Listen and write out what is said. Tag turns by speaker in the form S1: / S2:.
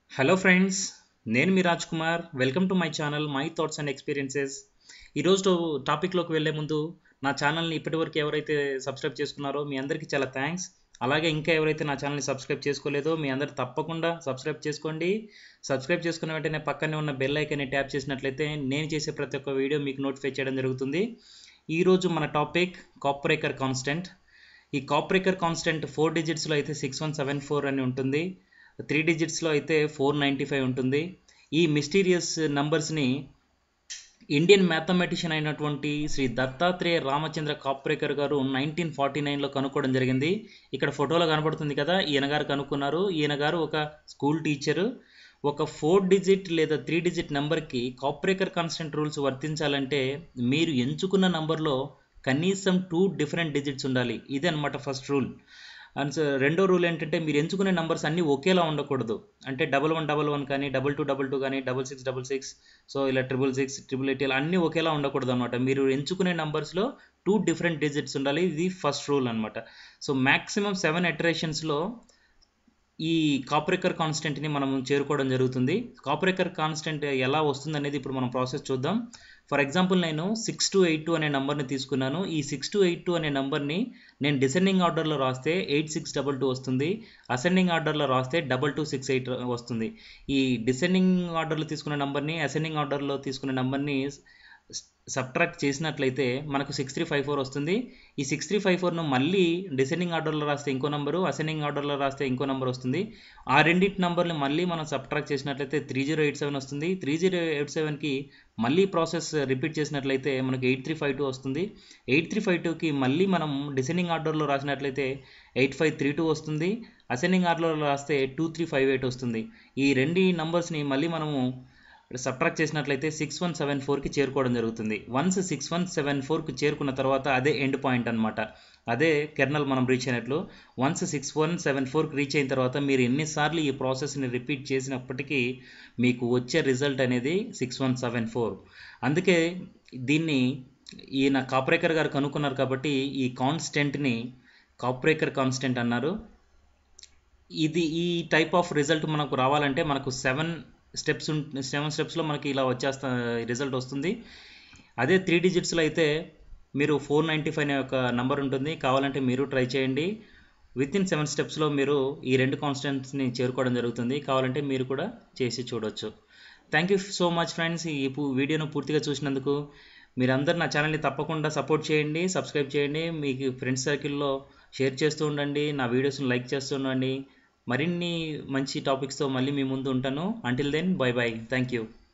S1: hello friends నేను మీ Raj Kumar welcome to my channel my thoughts and experiences ఈరోజు టాపిక్లోకి వెళ్ళే ముందు నా ఛానల్ని ఇప్పటివరకు ఎవరైతే సబ్స్క్రైబ్ చేసుకున్నారో మీ అందరికీ చాలా థ్యాంక్స్ అలాగే ఇంకా ఎవరైతే నా ఛానల్ని సబ్స్క్రైబ్ చేసుకోలేదో మీ అందరు తప్పకుండా సబ్స్క్రైబ్ చేసుకోండి సబ్స్క్రైబ్ చేసుకున్న వెంటనే పక్కనే ఉన్న బెల్ ఐకాన్ని ట్యాప్ చేసినట్లయితే నేను చేసే ప్రతి ఒక్క వీడియో మీకు నోటిఫై చేయడం జరుగుతుంది ఈరోజు మన టాపిక్ కాపరేకర్ కాన్స్టెంట్ ఈ కాపరేకర్ కాన్స్టెంట్ ఫోర్ డిజిట్స్లో అయితే సిక్స్ వన్ సెవెన్ ఫోర్ అని ఉంటుంది త్రీ డిజిట్స్లో అయితే ఫోర్ నైంటీ ఫైవ్ ఉంటుంది ఈ మిస్టీరియస్ నంబర్స్ని ఇండియన్ మ్యాథమెటిషియన్ అయినటువంటి శ్రీ దత్తాత్రేయ రామచంద్ర కాప్రేకర్ గారు నైన్టీన్ ఫార్టీ నైన్లో కనుక్కోవడం జరిగింది ఇక్కడ ఫోటోలో కనబడుతుంది కదా ఈయన గారు కనుక్కున్నారు ఈయన గారు ఒక స్కూల్ టీచరు ఒక ఫోర్ డిజిట్ లేదా త్రీ డిజిట్ నెంబర్కి కాప్రేకర్ కాన్స్టెంట్ రూల్స్ వర్తించాలంటే మీరు ఎంచుకున్న నంబర్లో కనీసం టూ డిఫరెంట్ డిజిట్స్ ఉండాలి ఇదే అనమాట ఫస్ట్ రూల్ అండ్ రెండో రూల్ ఏంటంటే మీరు ఎంచుకునే నంబర్స్ అన్నీ ఒకేలా ఉండకూడదు అంటే డబల్ వన్ డబల్ వన్ కానీ డబల్ టూ డబల్ టూ కానీ double six double six so ఇలా ట్రిపుల్ సిక్స్ ట్రిపుల్ ఎయిట్ ఇలా అన్నీ ఒకేలా ఉండకూడదు అనమాట మీరు ఎంచుకునే నంబర్స్లో టూ డిఫరెంట్ డిజిట్స్ ఉండాలి ఇది ఫస్ట్ రూల్ అనమాట సో మ్యాక్సిమం సెవెన్ ఎటరేషన్స్లో ఈ కాపరేకర్ కాన్స్టెంట్ని మనం చేరుకోవడం జరుగుతుంది కాపరేకర్ కాన్స్టెంట్ ఎలా వస్తుంది అనేది ఇప్పుడు మనం ప్రాసెస్ చూద్దాం ఫర్ ఎగ్జాంపుల్ నేను సిక్స్ టు ఎయిట్ టూ అనే నెంబర్ని తీసుకున్నాను ఈ సిక్స్ టు ఎయిట్ టూ అనే నెంబర్ని నేను డిసెండింగ్ ఆర్డర్లో రాస్తే ఎయిట్ సిక్స్ డబల్ టూ వస్తుంది అసెండింగ్ ఆర్డర్లో రాస్తే డబల్ టూ సిక్స్ ఎయిట్ వస్తుంది ఈ డిసెండింగ్ ఆర్డర్లో తీసుకున్న నెంబర్ని అసెండింగ్ ఆర్డర్లో తీసుకున్న నెంబర్ని సబ్ట్రాక్ట్ చేసినట్లయితే మనకు సిక్స్ త్రీ ఫైవ్ ఫోర్ వస్తుంది ఈ సిక్స్ త్రీ ఫైవ్ ఫోర్ను మళ్ళీ డిసెండింగ్ ఆర్డర్లో రాస్తే ఇంకో నెంబరు అసెండింగ్ ఆర్డర్లో రాస్తే ఇంకో నెంబర్ వస్తుంది ఆ రెండింటి నెంబర్ని మళ్ళీ మనం సబ్ట్రాక్ట్ చేసినట్లయితే త్రీ జీరో ఎయిట్ సెవెన్ వస్తుంది త్రీ జీరో ఎయిట్ సెవెన్కి మళ్ళీ ప్రాసెస్ రిపీట్ చేసినట్లయితే మనకు ఎయిట్ త్రీ ఫైవ్ టూ వస్తుంది ఎయిట్ త్రీ ఫైవ్ టూకి మళ్ళీ మనం డిసెండింగ్ ఆర్డర్లో రాసినట్లయితే ఎయిట్ ఫైవ్ త్రీ టూ వస్తుంది అసెండింగ్ ఆర్డర్లో రాస్తే టూ త్రీ ఫైవ్ ఎయిట్ వస్తుంది ఈ రెండు నంబర్స్ని మళ్ళీ మనము సబ్ట్రాక్ట్ చేసినట్లయితే సిక్స్ వన్ సెవెన్ ఫోర్కి చేరుకోవడం జరుగుతుంది వన్స్ సిక్స్ వన్ సెవెన్ ఫోర్కి చేరుకున్న తర్వాత అదే ఎండ్ పాయింట్ అనమాట అదే కెర్నల్ మనం రీచ్ అయినట్లు వన్స్ సిక్స్ వన్ సెవెన్ ఫోర్కి రీచ్ అయిన తర్వాత మీరు ఎన్నిసార్లు ఈ ప్రాసెస్ని రిపీట్ చేసినప్పటికీ మీకు వచ్చే రిజల్ట్ అనేది సిక్స్ వన్ సెవెన్ ఫోర్ అందుకే దీన్ని ఈయన కాపరేకర్ గారు కనుక్కున్నారు కాబట్టి ఈ కాన్స్టెంట్ని కాపరేకర్ కాన్స్టెంట్ అన్నారు ఇది ఈ టైప్ ఆఫ్ రిజల్ట్ మనకు రావాలంటే మనకు సెవెన్ స్టెప్స్ సెవెన్ స్టెప్స్లో మనకి ఇలా వచ్చేస్తా రిజల్ట్ వస్తుంది అదే త్రీ డిజిట్స్లో అయితే మీరు ఫోర్ నైంటీ ఫైవ్ అనే ఒక నంబర్ ఉంటుంది కావాలంటే మీరు ట్రై చేయండి విత్ ఇన్ సెవెన్ స్టెప్స్లో మీరు ఈ రెండు కాన్స్టెంట్స్ని చేరుకోవడం జరుగుతుంది కావాలంటే మీరు కూడా చేసి చూడొచ్చు thank you so much friends ఈ వీడియోను పూర్తిగా చూసినందుకు మీరందరూ నా ఛానల్ని తప్పకుండా సపోర్ట్ చేయండి సబ్స్క్రైబ్ చేయండి మీకు ఫ్రెండ్స్ సర్కిల్లో షేర్ చేస్తూ ఉండండి నా వీడియోస్ని లైక్ చేస్తూ ఉండండి మరిన్ని మంచి టాపిక్స్తో మళ్ళీ మీ ముందు ఉంటాను until then bye bye thank you